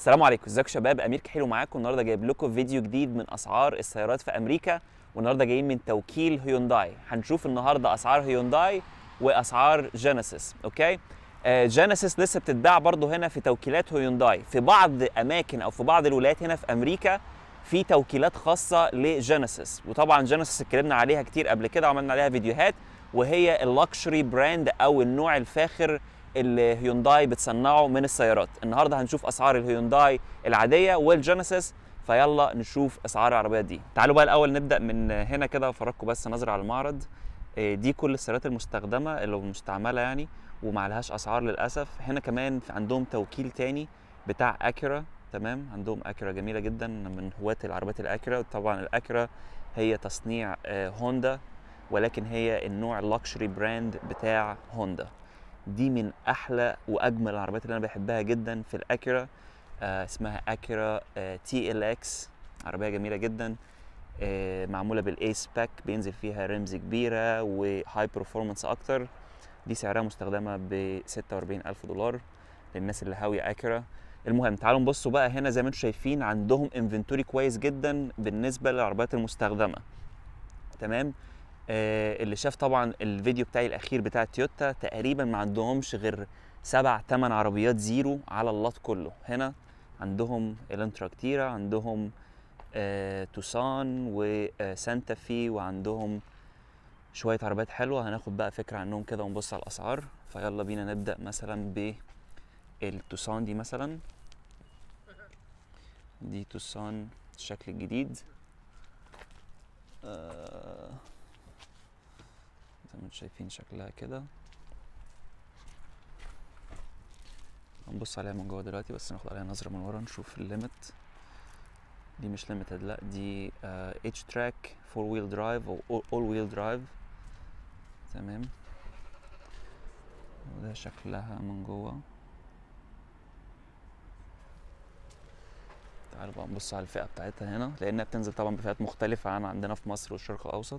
السلام عليكم ازيكم شباب امير كحيلو معاكم النهارده جايب لكم فيديو جديد من اسعار السيارات في امريكا والنهارده جايين من توكيل هيونداي هنشوف النهارده اسعار هيونداي واسعار جينيسيس اوكي آه جينيسيس لسه بتتباع برضه هنا في توكيلات هيونداي في بعض اماكن او في بعض الولايات هنا في امريكا في توكيلات خاصه لجينيسيس وطبعا جينيسيس اتكلمنا عليها كتير قبل كده وعملنا عليها فيديوهات وهي اللكشري براند او النوع الفاخر اللي هيونداي بتصنعه من السيارات النهارده هنشوف اسعار الهيونداي العاديه والجينيسيس فيلا نشوف اسعار العربيات دي تعالوا بقى الاول نبدا من هنا كده افرجكم بس نظره على المعرض إيه دي كل السيارات المستخدمه اللي مستعمله يعني وما لهاش اسعار للاسف هنا كمان في عندهم توكيل تاني بتاع اكيرا تمام عندهم اكيرا جميله جدا من هواة العربيات الاكيرا طبعا الاكيرا هي تصنيع آه، هوندا ولكن هي النوع اللكشري براند بتاع هوندا دي من احلى واجمل العربيات اللي انا بحبها جدا في الاكيرا آه اسمها اكيرا تي ال اكس عربيه جميله جدا آه معموله بالايس باك بينزل فيها رمز كبيره وهاي برفورمانس اكتر دي سعرها مستخدمه ب 46 الف دولار للناس اللي هاويه اكيرا المهم تعالوا نبصوا بقى هنا زي ما انتم شايفين عندهم انفنتوري كويس جدا بالنسبه للعربيات المستخدمه تمام آه اللي شاف طبعا الفيديو بتاعي الاخير بتاع تويوتا تقريبا ما عندهمش غير سبع ثمان عربيات زيرو على اللوت كله هنا عندهم الانترا كتيرة عندهم آه توسان وسانتا في وعندهم شوية عربيات حلوة هناخد بقى فكرة عنهم كده ونبص على الأسعار فيلا بينا نبدأ مثلا بالتوسان دي مثلا دي توسان الشكل الجديد آه زي ما انتم شايفين شكلها كده هنبص عليها من جوه دلوقتي بس ناخد عليها نظرة من ورا نشوف الليمت دي مش ليميتد لا دي اتش تراك فور ويل درايف او اول ويل درايف تمام وده شكلها من جوه تعالوا بقى نبص على الفئة بتاعتها هنا لأنها بتنزل طبعا بفئات مختلفة عن عندنا في مصر والشرق الأوسط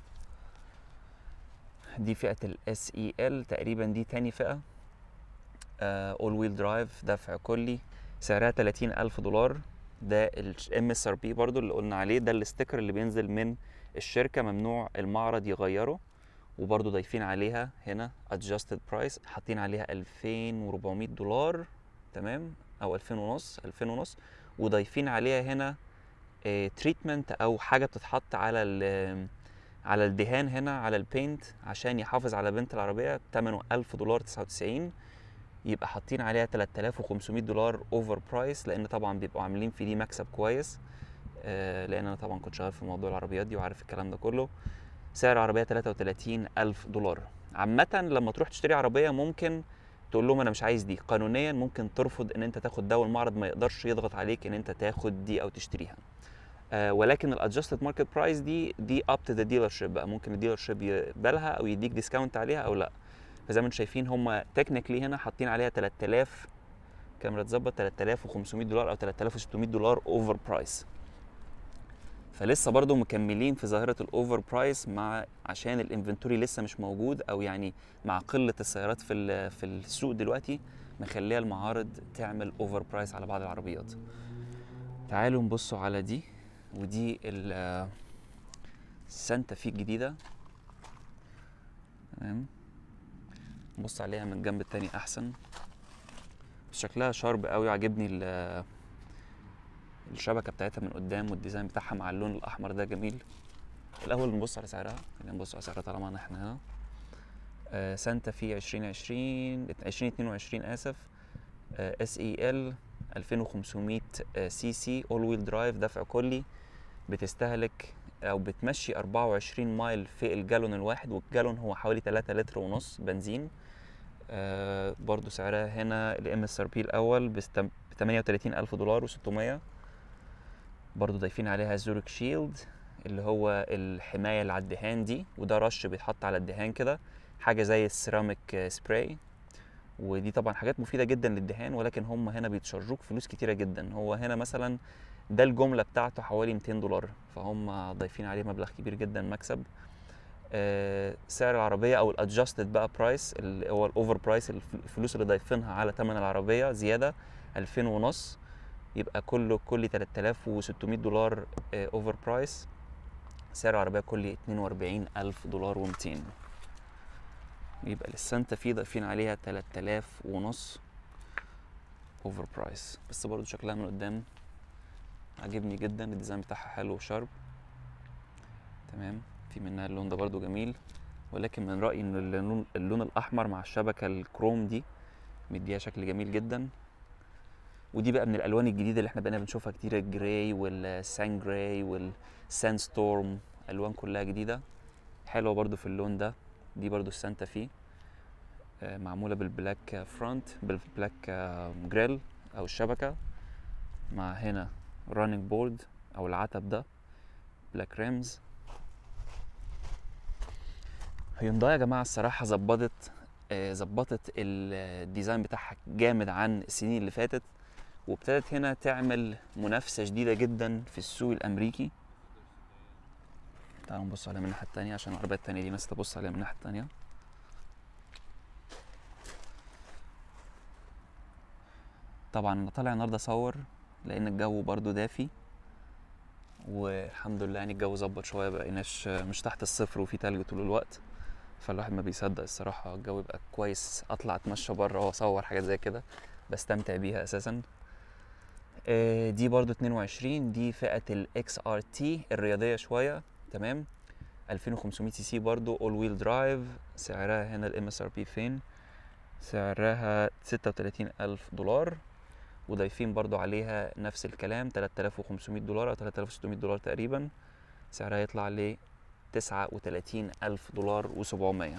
دي فئة الاس اي ال تقريبا دي تاني فئة اول ويل درايف دفع كلي سعرها 30 ألف دولار ده الام اس ار بي برضو اللي قلنا عليه ده الاستيكر اللي بينزل من الشركة ممنوع المعرض يغيره وبرضو ضايفين عليها هنا adjusted price حاطين عليها 2400 دولار تمام او 2000 ونص 2000 ونص وضايفين عليها هنا تريتمنت او حاجة بتتحط على ال على الدهان هنا على البينت عشان يحافظ على بنت العربية ثمنه 1000 دولار 99 يبقى حاطين عليها 3500 دولار اوفر برايس لان طبعا بيبقوا عاملين في دي مكسب كويس آه لان انا طبعا كنت شغال في موضوع العربيات دي وعارف الكلام ده كله سعر العربية 33 ألف دولار عامة لما تروح تشتري عربية ممكن تقول لهم انا مش عايز دي قانونيا ممكن ترفض ان انت تاخد ده والمعرض ما يقدرش يضغط عليك ان انت تاخد دي او تشتريها آه ولكن الادجستد ماركت برايس دي دي اب تو ذا ديلر شيب بقى ممكن الديلر شيب يقبلها او يديك ديسكاونت عليها او لا فزي ما انتم شايفين هم تكنيكلي هنا حاطين عليها 3000 كاميرا تظبط 3500 دولار او 3600 دولار اوفر برايس فلسه برضو مكملين في ظاهرة الاوفر برايس مع عشان الانفنتوري لسه مش موجود او يعني مع قلة السيارات في في السوق دلوقتي مخليه المعارض تعمل اوفر برايس على بعض العربيات تعالوا نبصوا على دي ودي السانتا في الجديدة تمام نبص عليها من الجنب التاني احسن بس شكلها شارب قوي عاجبني الشبكة بتاعتها من قدام والديزاين بتاعها مع اللون الاحمر ده جميل الاول نبص على سعرها خلينا نبص على سعرها طالما احنا هنا آه سانتا في 2020 2022 اسف اس اي ال 2500 سي سي اول ويل درايف دفع كلي بتستهلك او بتمشي 24 مايل في الجالون الواحد والجالون هو حوالي 3 لتر ونص بنزين آه برضو سعرها هنا الام اس ار بي الاول ب 38 الف دولار و600 برضو ضايفين عليها زورك شيلد اللي هو الحمايه اللي على الدهان دي وده رش بيتحط على الدهان كده حاجه زي السيراميك سبراي ودي طبعا حاجات مفيده جدا للدهان ولكن هم هنا بيتشارجوك فلوس كتيره جدا هو هنا مثلا ده الجمله بتاعته حوالي 200 دولار فهم ضايفين عليه مبلغ كبير جدا مكسب آه سعر العربيه او الادجستد بقى برايس اللي هو الاوفر برايس الفلوس اللي ضايفينها على ثمن العربيه زياده 2000 ونص يبقى كله كل 3600 دولار اوفر برايس سعر العربيه كل 42000 دولار و200 يبقى للسانتا في ضايفين عليها 3000 ونص اوفر برايس بس برضو شكلها من قدام عاجبني جدا الديزاين بتاعها حلو وشارب تمام في منها اللون ده برضو جميل ولكن من رأيي ان اللون, اللون الاحمر مع الشبكة الكروم دي مديها شكل جميل جدا ودي بقى من الالوان الجديده اللي احنا بقينا بنشوفها كتير الجراي والسان جراي والسان ستورم الوان كلها جديده حلوه برضو في اللون ده دي برضو السانتا في آه، معموله بالبلاك فرونت بالبلاك آه، جريل او الشبكه مع هنا راننج بورد او العتب ده بلاك ريمز هيونداي يا جماعه الصراحه ظبطت آه، ظبطت الديزاين بتاعها جامد عن السنين اللي فاتت وابتدت هنا تعمل منافسه شديده جدا في السوق الامريكي تعالوا نبص عليها من الناحيه التانية عشان العربيات التانية دي ناس تبص عليها من الناحيه التانية طبعا انا طالع النهارده اصور لان الجو برضو دافي والحمد لله يعني الجو ظبط شويه بقيناش مش تحت الصفر وفي تلج طول الوقت فالواحد ما بيصدق الصراحه الجو يبقى كويس اطلع اتمشى بره واصور حاجات زي كده بستمتع بيها اساسا آه، دي برضو 22 دي فئه الاكس ار تي الرياضيه شويه تمام 2500 سي سي برضو اول ويل درايف سعرها هنا الام اس ار بي فين سعرها 36000 دولار وضايفين برضو عليها نفس الكلام 3500 دولار او 3600 دولار تقريبا سعرها يطلع ل 39000 دولار و700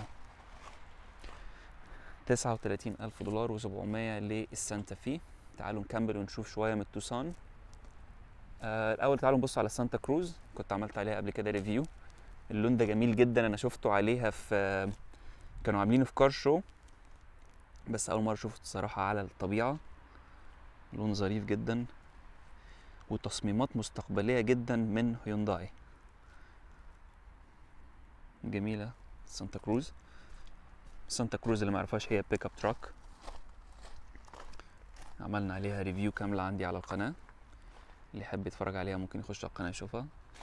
39000 دولار و700 للسانتا في تعالوا نكمل ونشوف شويه من التوسان آه الاول تعالوا نبص على سانتا كروز كنت عملت عليها قبل كده ريفيو اللون ده جميل جدا انا شفته عليها في كانوا عاملينه في كار شو بس اول مره شفته الصراحه على الطبيعه لون ظريف جدا وتصميمات مستقبليه جدا من هيونداي جميله سانتا كروز سانتا كروز اللي معرفهاش هي بيك اب تراك عملنا عليها ريفيو كامله عندي على القناه اللي يحب يتفرج عليها ممكن يخش على القناه يشوفها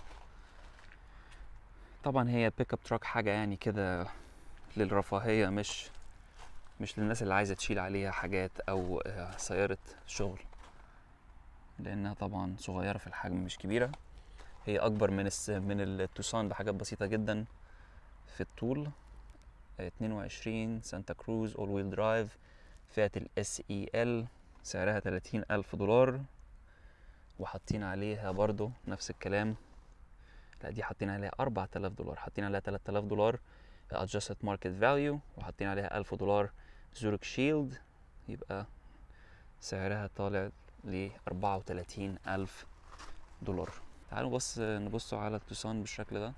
طبعا هي بيك اب تراك حاجه يعني كده للرفاهيه مش مش للناس اللي عايزه تشيل عليها حاجات او آه، سياره شغل لانها طبعا صغيره في الحجم مش كبيره هي اكبر من الس... من التوسان بحاجات بسيطه جدا في الطول آه، 22 سانتا كروز اول ويل درايف فئه الاس اي ال سعرها 30 الف دولار وحاطين عليها برضو نفس الكلام لا دي حاطين عليها 4000 دولار حاطين عليها 3000 دولار adjusted market value وحاطين عليها 1000 دولار زورك شيلد يبقى سعرها طالع ل 34000 دولار تعالوا بص نبصوا على التوسان بالشكل ده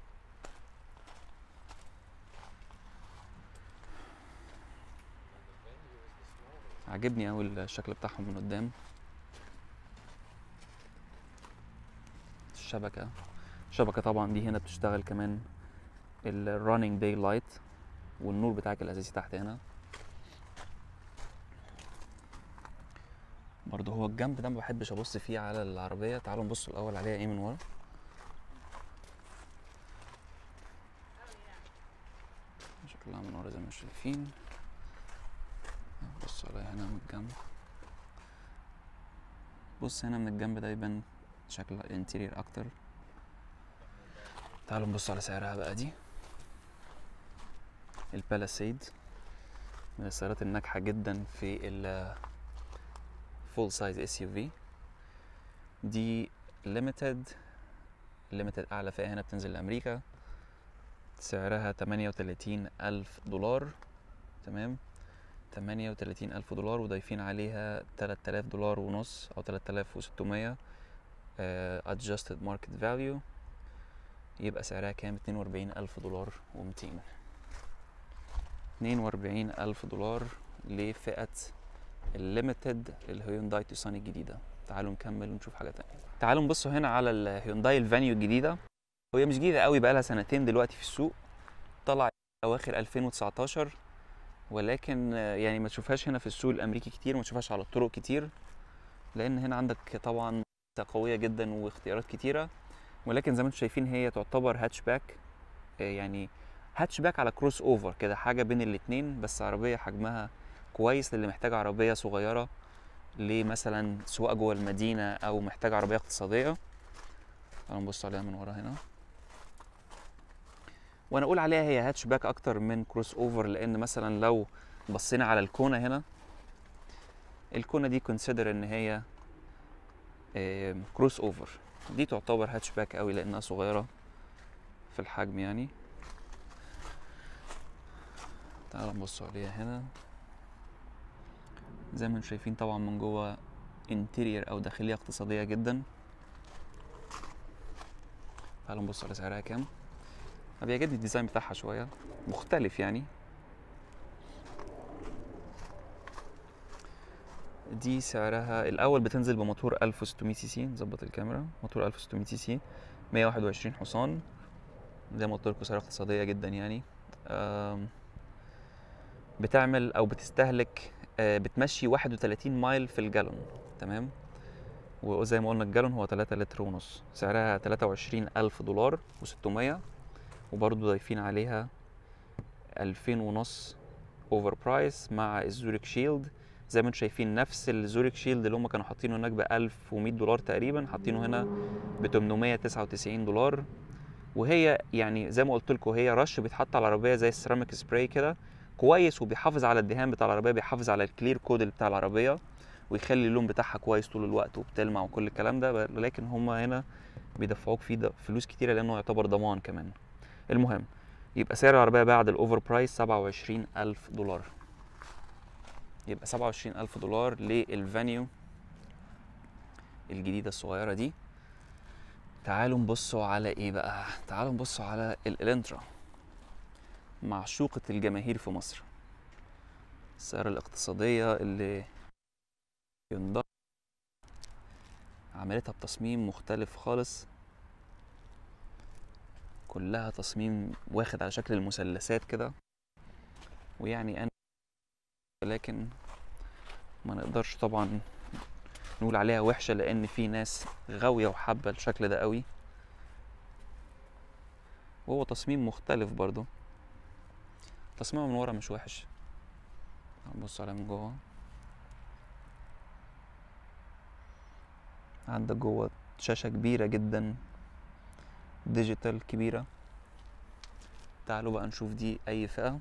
عاجبني اوي الشكل بتاعهم من قدام الشبكة الشبكة طبعا دي هنا بتشتغل كمان الراننج داي لايت والنور بتاعك الاساسي تحت هنا برضه هو الجنب ده ما بحبش ابص فيه على العربيه تعالوا نبص الاول عليها ايه من ورا شكلها من ورا زي ما شايفين نبص عليها هنا من الجنب بص هنا من الجنب ده يبان شكل الانتيرير اكتر تعالوا نبص على سعرها بقى دي البالاسيد من السيارات الناجحة جدا في ال فول سايز اس يو في دي ليميتد ليميتد أعلى فئة هنا بتنزل لأمريكا سعرها تمانية وتلاتين ألف دولار تمام تمانية وتلاتين ألف دولار وضايفين عليها تلات آلاف دولار ونص أو تلات آلاف وستمية adjusted market value يبقى سعرها كام اتنين وأربعين ألف دولار ومتين اتنين وأربعين ألف دولار لفئة الليميتد الهيونداي توسان الجديدة تعالوا نكمل ونشوف حاجة تانية تعالوا نبصوا هنا على الهيونداي الفانيو الجديدة وهي مش جديدة قوي بقالها سنتين دلوقتي في السوق طلع أواخر 2019 ولكن آه، يعني ما تشوفهاش هنا في السوق الأمريكي كتير ما تشوفهاش على الطرق كتير لان هنا عندك طبعا قويه جدا واختيارات كتيره ولكن زي ما انتم شايفين هي تعتبر هاتشباك آه، يعني هاتشباك على كروس اوفر كده حاجه بين الاتنين بس عربيه حجمها كويس للي محتاج عربيه صغيره لمثلا سواقه جوه المدينه او محتاج عربيه اقتصاديه تعالوا نبص عليها من ورا هنا وانا اقول عليها هي هاتشباك اكتر من كروس اوفر لان مثلا لو بصينا على الكونه هنا الكونه دي كونسيدر ان هي كروس اوفر دي تعتبر هاتشباك قوي لانها صغيره في الحجم يعني تعالوا نبص عليها هنا زي ما انتم شايفين طبعا من جوه انتيرير او داخليه اقتصاديه جدا تعالوا نبص على سعرها كام أنا بيعجبني الديزاين بتاعها شويه مختلف يعني دي سعرها الاول بتنزل بموتور 1600 سي سي نظبط الكاميرا موتور 1600 سي سي 121 حصان زي ما قلت لكم سعرها اقتصاديه جدا يعني آم، بتعمل او بتستهلك آه، بتمشي 31 مايل في الجالون تمام وزي ما قلنا الجالون هو 3 لتر ونص سعرها 23 ألف دولار و600 وبرضه ضايفين عليها 2000 ونص اوفر برايس مع الزوريك شيلد زي ما انتم شايفين نفس الزوريك شيلد اللي هم كانوا حاطينه هناك ب 1100 دولار تقريبا حاطينه هنا ب 899 دولار وهي يعني زي ما قلت لكم هي رش بيتحط على العربيه زي السيراميك سبراي كده كويس وبيحافظ على الدهان بتاع العربيه بيحافظ على الكلير كود اللي بتاع العربيه ويخلي اللون بتاعها كويس طول الوقت وبتلمع وكل الكلام ده ب- لكن هم هنا بيدفعوك فيه د- فلوس كتيره لانه يعتبر ضمان كمان المهم يبقى سعر العربيه بعد الاوفر برايس 27 الف دولار يبقى 27 الف دولار للفانيو الجديده الصغيره دي تعالوا نبصوا على ايه بقى تعالوا نبصوا على الالنترا معشوقة الجماهير في مصر السيارة الاقتصادية اللي يونداي عملتها بتصميم مختلف خالص كلها تصميم واخد على شكل المثلثات كده ويعني انا لكن ما نقدرش طبعا نقول عليها وحشة لان في ناس غاوية وحابة الشكل ده قوي وهو تصميم مختلف برضو تصميمه من ورا مش وحش هنبص عليها من جوه عندك جوه شاشة كبيرة جدا ديجيتال كبيرة تعالوا بقى نشوف دي أي فئة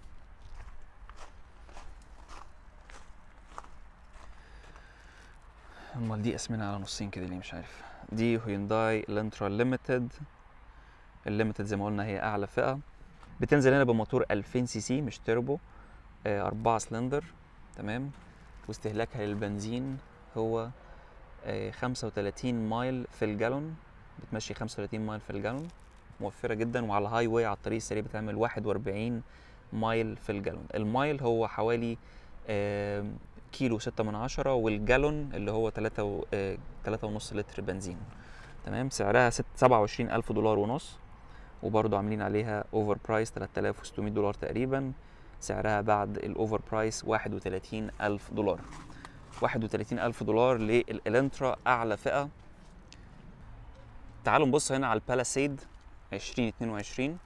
امال دي اسمنا على نصين كده ليه مش عارف دي هيونداي الانترا ليميتد الليميتد زي ما قلنا هي اعلى فئه بتنزل هنا بموتور 2000 سي سي مش تيربو آه، أربعة سلندر تمام واستهلاكها للبنزين هو آه، 35 مايل في الجالون بتمشي 35 مايل في الجالون موفرة جدا وعلى الهاي واي على الطريق السريع بتعمل 41 مايل في الجالون المايل هو حوالي آه، كيلو ستة من عشرة والجالون اللي هو تلاتة و- آه، تلاتة ونص لتر بنزين تمام سعرها ست سبعة وعشرين ألف دولار ونص وبرضو عاملين عليها اوفر برايس 3600 دولار تقريبا سعرها بعد الاوفر برايس 31 ألف دولار 31 ألف دولار للإلنترا أعلى فئة تعالوا نبص هنا على البالاسيد 2022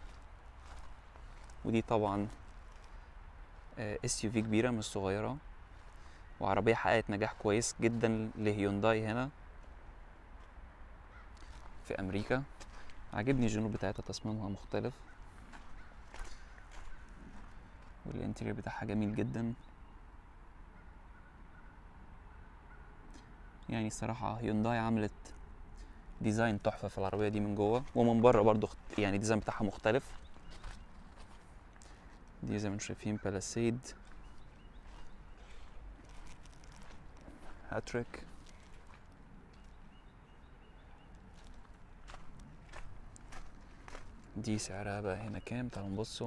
ودي طبعا اس يو في كبيرة مش صغيرة وعربية حققت نجاح كويس جدا لهيونداي هنا في أمريكا عاجبني الجنوب بتاعتها تصميمها مختلف والانتيريور بتاعها جميل جدا يعني الصراحة هيونداي عملت ديزاين تحفة في العربية دي من جوه ومن بره برضو اخت- يعني الديزاين بتاعها مختلف دي زي ما انتم شايفين بالاسيد هاتريك دي سعرها بقى هنا كام تعالوا نبصوا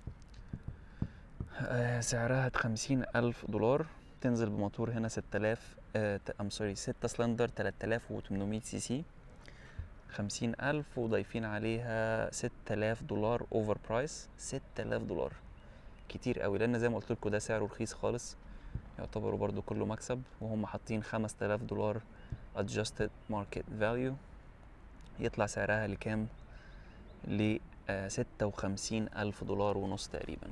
آه سعرها خمسين ألف دولار تنزل بموتور هنا ستة آلاف ام سوري ستة سلندر تلات آلاف وتمنمية سي سي خمسين ألف وضايفين عليها ستة آلاف دولار اوفر برايس ستة آلاف دولار كتير قوي لأن زي ما قلت لكم ده سعره رخيص خالص يعتبروا برضو كله مكسب وهم حاطين 5000 دولار adjusted market value يطلع سعرها لكام ل آه، 56 ألف دولار ونص تقريبا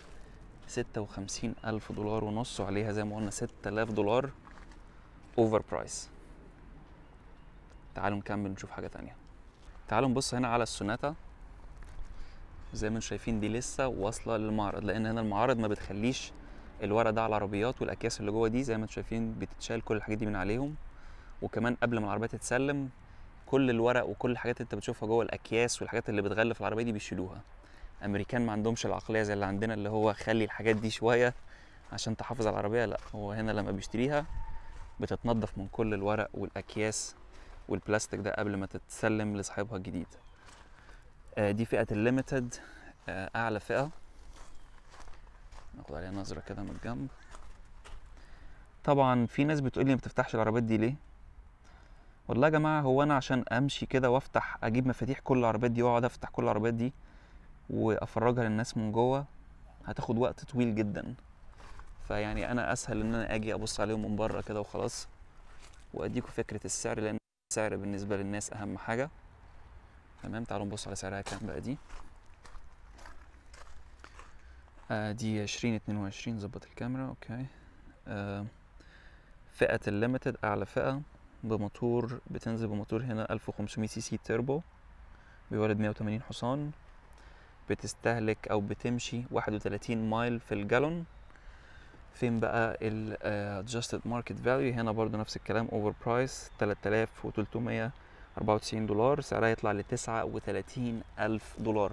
56 ألف دولار ونص وعليها زي ما قلنا 6000 دولار اوفر برايس تعالوا نكمل نشوف حاجة تانية تعالوا نبص هنا على السوناتا زي ما انتم شايفين دي لسه واصلة للمعرض لأن هنا المعارض ما بتخليش الورق ده على العربيات والأكياس اللي جوه دي زي ما انتم شايفين بتتشال كل الحاجات دي من عليهم وكمان قبل ما العربية تتسلم كل الورق وكل الحاجات اللي انت بتشوفها جوه الأكياس والحاجات اللي بتغلف العربية دي بيشيلوها امريكان ما عندهمش العقليه زي اللي عندنا اللي هو خلي الحاجات دي شويه عشان تحافظ على العربيه لا هو هنا لما بيشتريها بتتنضف من كل الورق والاكياس والبلاستيك ده قبل ما تتسلم لصاحبها الجديد آه دي فئه الليميتد آه اعلى فئه ناخد عليها نظره كده من الجنب طبعا في ناس بتقول لي ما بتفتحش العربيات دي ليه والله يا جماعه هو انا عشان امشي كده وافتح اجيب مفاتيح كل العربيات دي واقعد افتح كل العربيات دي وافرجها للناس من جوه هتاخد وقت طويل جدا فيعني انا اسهل ان انا اجي ابص عليهم من بره كده وخلاص واديكوا فكره السعر لان السعر بالنسبه للناس اهم حاجه تمام تعالوا نبص على سعرها كام بقى دي آه دي عشرين اتنين وعشرين ظبط الكاميرا اوكي آه فئة الليمتد أعلى فئة بموتور بتنزل بموتور هنا ألف وخمسمية سي سي تيربو بيولد مية وتمانين حصان بتستهلك او بتمشي 31 مايل في الجالون فين بقى ال uh, adjusted market value هنا برضو نفس الكلام اوفر برايس 3394 دولار سعرها يطلع ل 39 ألف دولار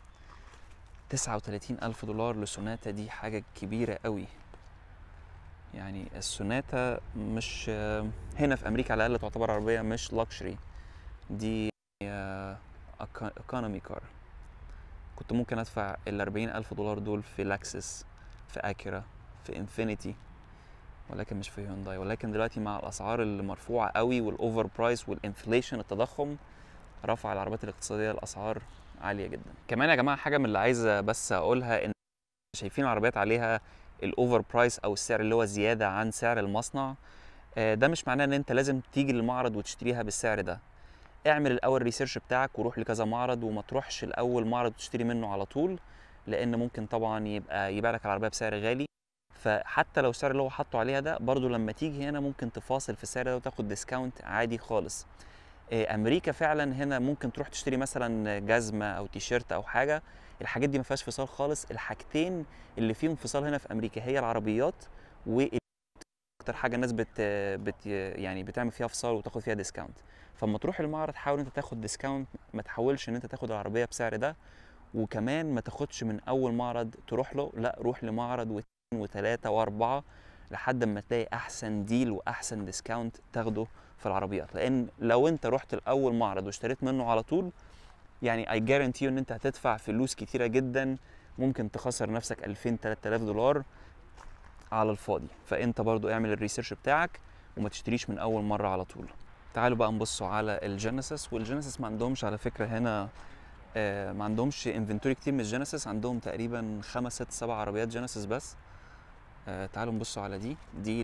39 ألف دولار لسوناتا دي حاجة كبيرة قوي يعني السوناتا مش آه، هنا في أمريكا على الأقل تعتبر عربية مش لوكشري دي ايكونومي كار كنت ممكن ادفع ال 40 الف دولار دول في لاكسس في اكيرا في انفينيتي ولكن مش في هيونداي ولكن دلوقتي مع الاسعار المرفوعه قوي والاوفر برايس والانفليشن التضخم رفع العربيات الاقتصاديه الاسعار عاليه جدا كمان يا جماعه حاجه من اللي عايزه بس اقولها ان شايفين العربيات عليها الاوفر برايس او السعر اللي هو زياده عن سعر المصنع آه، ده مش معناه ان انت لازم تيجي للمعرض وتشتريها بالسعر ده اعمل الاول ريسيرش بتاعك وروح لكذا معرض وما تروحش الاول معرض تشتري منه على طول لان ممكن طبعا يبقى يبيع لك العربيه بسعر غالي فحتى لو السعر اللي هو حاطه عليها ده برضو لما تيجي هنا ممكن تفاصل في السعر ده وتاخد ديسكاونت عادي خالص إيه، امريكا فعلا هنا ممكن تروح تشتري مثلا جزمه او تيشيرت او حاجه الحاجات دي ما فيهاش فصال خالص الحاجتين اللي فيهم فصال هنا في امريكا هي العربيات و اكتر حاجه الناس بت, بت يعني بتعمل فيها فصال وتاخد فيها ديسكاونت فلما تروح المعرض حاول انت تاخد ديسكاونت ما تحاولش ان انت تاخد العربيه بسعر ده وكمان ما تاخدش من اول معرض تروح له لا روح لمعرض واثنين وثلاثه واربعه لحد ما تلاقي احسن ديل واحسن ديسكاونت تاخده في العربيات لان لو انت رحت لاول معرض واشتريت منه على طول يعني اي جارانتي ان انت هتدفع فلوس كتيره جدا ممكن تخسر نفسك 2000 3000 دولار على الفاضي فانت برضو اعمل الريسيرش بتاعك وما تشتريش من اول مره على طول تعالوا بقى نبصوا على الجينيسيس والجينيسيس ما عندهمش على فكره هنا آه، ما عندهمش انفنتوري كتير من الجينيسيس عندهم تقريبا خمس ست سبع عربيات جينيسيس بس آه، تعالوا نبصوا على دي دي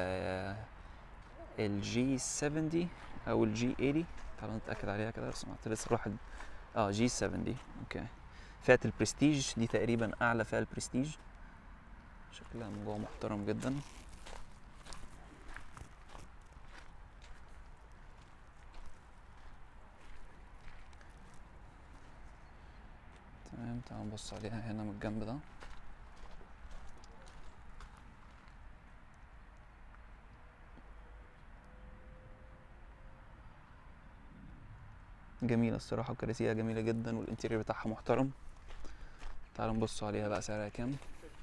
الجي 70 او الجي 80 تعالوا نتاكد عليها كده سمعت لسه الواحد اه جي 70 اوكي فئه البرستيج دي تقريبا اعلى فئه البرستيج شكلها من جوه محترم جدا تمام تعال نبص عليها هنا من الجنب ده جميلة الصراحة وكراسيها جميلة جدا والانتيريور بتاعها محترم تعالوا نبص عليها بقى سعرها كام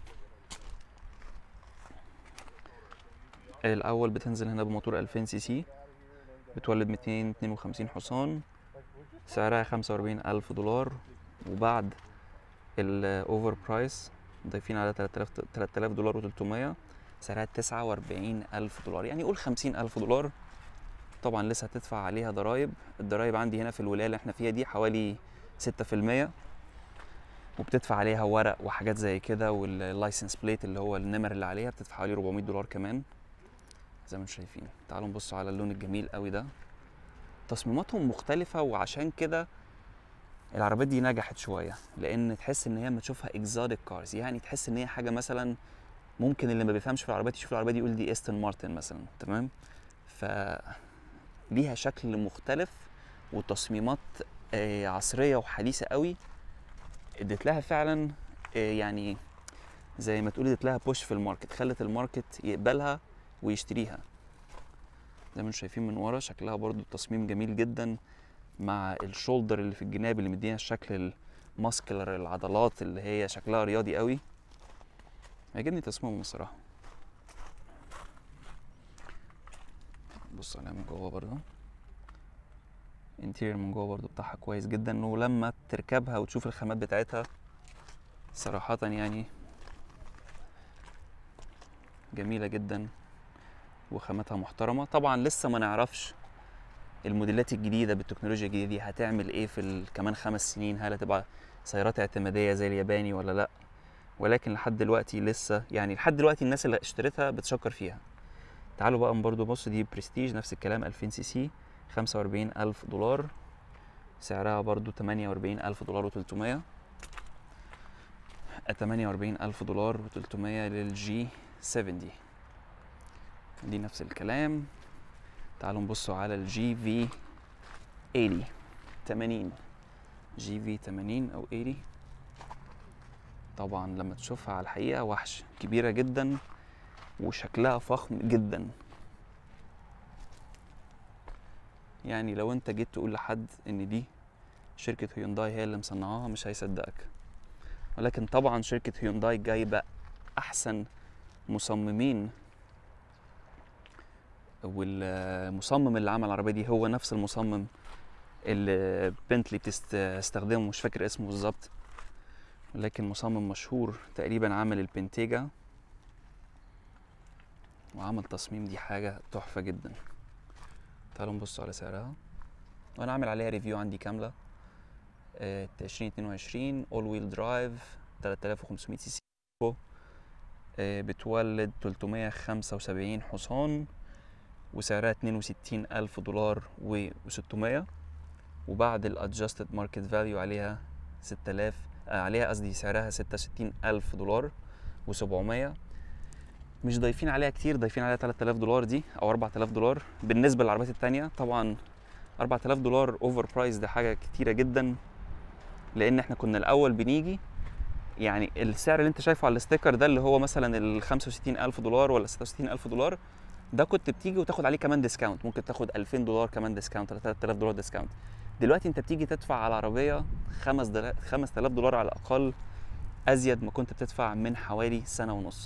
الأول بتنزل هنا بموتور 2000 سي سي بتولد 252 حصان سعرها 45 ألف دولار وبعد الأوفر برايس ضايفين على 3000 3000 دولار و300 سعرها 49 ألف دولار يعني قول 50 ألف دولار طبعا لسه هتدفع عليها ضرايب الضرايب عندي هنا في الولاية اللي احنا فيها دي حوالي 6% وبتدفع عليها ورق وحاجات زي كده واللايسنس بليت اللي هو النمر اللي عليها بتدفع حوالي 400 دولار كمان زي ما انتم شايفين تعالوا نبصوا على اللون الجميل قوي ده تصميماتهم مختلفة وعشان كده العربيات دي نجحت شوية لأن تحس إن هي لما تشوفها اكزوتيك كارز يعني تحس إن هي حاجة مثلا ممكن اللي ما بيفهمش في العربيات يشوف العربية دي يقول دي استون مارتن مثلا تمام ف ليها شكل مختلف وتصميمات آه، عصرية وحديثة قوي اديت لها فعلا آه، يعني زي ما تقول اديت لها بوش في الماركت خلت الماركت يقبلها ويشتريها زي ما انتم شايفين من ورا شكلها برضو التصميم جميل جدا مع الشولدر اللي في الجناب اللي مديها الشكل الماسكلر العضلات اللي هي شكلها رياضي قوي عجبني تصميمهم الصراحه بص عليها من جوه برضو انتيرير من جوه برضو بتاعها كويس جدا ولما تركبها وتشوف الخامات بتاعتها صراحة يعني جميلة جدا وخاماتها محترمة طبعا لسه ما نعرفش الموديلات الجديدة بالتكنولوجيا الجديدة دي هتعمل ايه في ال- كمان خمس سنين هل هتبقى سيارات اعتمادية زي الياباني ولا لا ولكن لحد دلوقتي لسه يعني لحد دلوقتي الناس اللي اشتريتها بتشكر فيها تعالوا بقى برضو بص دي برستيج نفس الكلام 2000 سي سي 45 ألف دولار سعرها برضو 48 ألف دولار و300 48 ألف دولار و300 للجي 70 دي نفس الكلام تعالوا نبصوا على الجي في 80 80 جي في 80 او 80 طبعا لما تشوفها على الحقيقة وحش كبيرة جدا وشكلها فخم جدا يعني لو انت جيت تقول لحد ان دي شركة هيونداي هي اللي مصنعاها مش هيصدقك ولكن طبعا شركة هيونداي جايبة احسن مصممين والمصمم اللي عمل العربية دي هو نفس المصمم اللي بنتلي بتستخدمه مش فاكر اسمه بالظبط لكن مصمم مشهور تقريبا عمل البنتيجا وعمل تصميم دي حاجة تحفة جدا تعالوا نبص على سعرها وانا عامل عليها ريفيو عندي كاملة آه، 2022 اول ويل درايف 3500 سي سي آه، بتولد 375 حصان وسعرها 62 ألف دولار و600 وبعد الادجستد ماركت فاليو عليها 6000 آه عليها قصدي سعرها 66 ألف دولار و700 مش ضايفين عليها كتير ضايفين عليها 3000 دولار دي او 4000 دولار بالنسبه للعربيات التانية طبعا 4000 دولار اوفر برايس ده حاجه كتيره جدا لان احنا كنا الاول بنيجي يعني السعر اللي انت شايفه على الستيكر ده اللي هو مثلا ال 65000 دولار ولا 66000 دولار ده كنت بتيجي وتاخد عليه كمان ديسكاونت ممكن تاخد 2000 دولار كمان ديسكاونت ولا 3000 دولار ديسكاونت دلوقتي انت بتيجي تدفع على العربيه 5000 دولار على الاقل ازيد ما كنت بتدفع من حوالي سنه ونص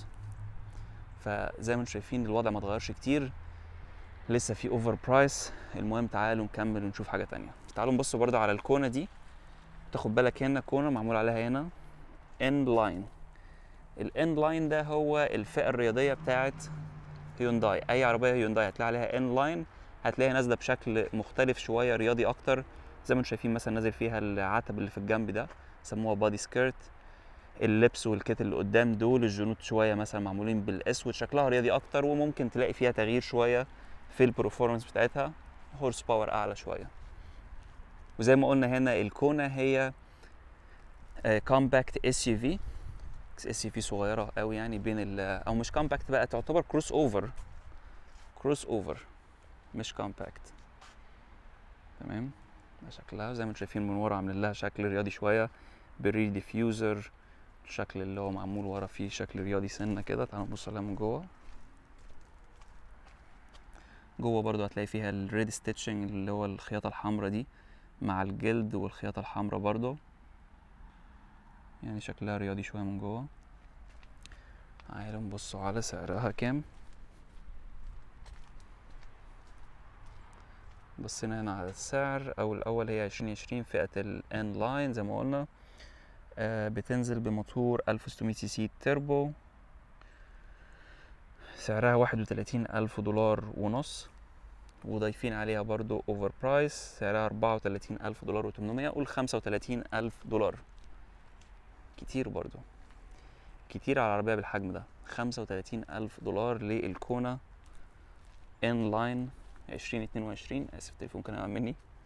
فزي ما انتم شايفين الوضع ما اتغيرش كتير لسه في اوفر برايس المهم تعالوا نكمل ونشوف حاجه تانية تعالوا نبص برضه على الكونه دي تاخد بالك هنا كونه معمول عليها هنا اند لاين الاند لاين ده هو الفئه الرياضيه بتاعت هيونداي اي عربيه هيونداي هتلاقي عليها ان لاين هتلاقيها نازله بشكل مختلف شويه رياضي اكتر زي ما انتم شايفين مثلا نازل فيها العتب اللي في الجنب ده سموها بادي سكيرت اللبس والكيت اللي قدام دول الجنود شويه مثلا معمولين بالاسود شكلها رياضي اكتر وممكن تلاقي فيها تغيير شويه في البرفورمانس بتاعتها هورس باور اعلى شويه وزي ما قلنا هنا الكونا هي كومباكت اس يو في اس يو في صغيره قوي يعني بين ال او مش كومباكت بقى تعتبر كروس اوفر كروس اوفر مش كومباكت تمام ده شكلها زي ما انتم شايفين من ورا عاملين لها شكل رياضي شويه بالري ديفيوزر الشكل اللي هو معمول ورا فيه شكل رياضي سنه كده تعالوا نبص عليها من جوه جوه برضو هتلاقي فيها الريد ستيتشنج اللي هو الخياطه الحمراء دي مع الجلد والخياطه الحمراء برضو يعني شكلها رياضي شويه من جوه تعالوا نبصوا على سعرها كام بصينا هنا على السعر او الاول هي عشرين عشرين فئة الان لاين زي ما قلنا آه بتنزل بموتور الف وستمية سي سي تربو سعرها واحد وتلاتين الف دولار ونص وضايفين عليها برضو اوفر برايس سعرها اربعة وتلاتين الف دولار وتمنمية قول خمسة وتلاتين الف دولار كتير برضو كتير على عربية بالحجم ده خمسة وتلاتين ألف دولار للكونا ان لاين عشرين اتنين وعشرين آسف التليفون كان هيقع مني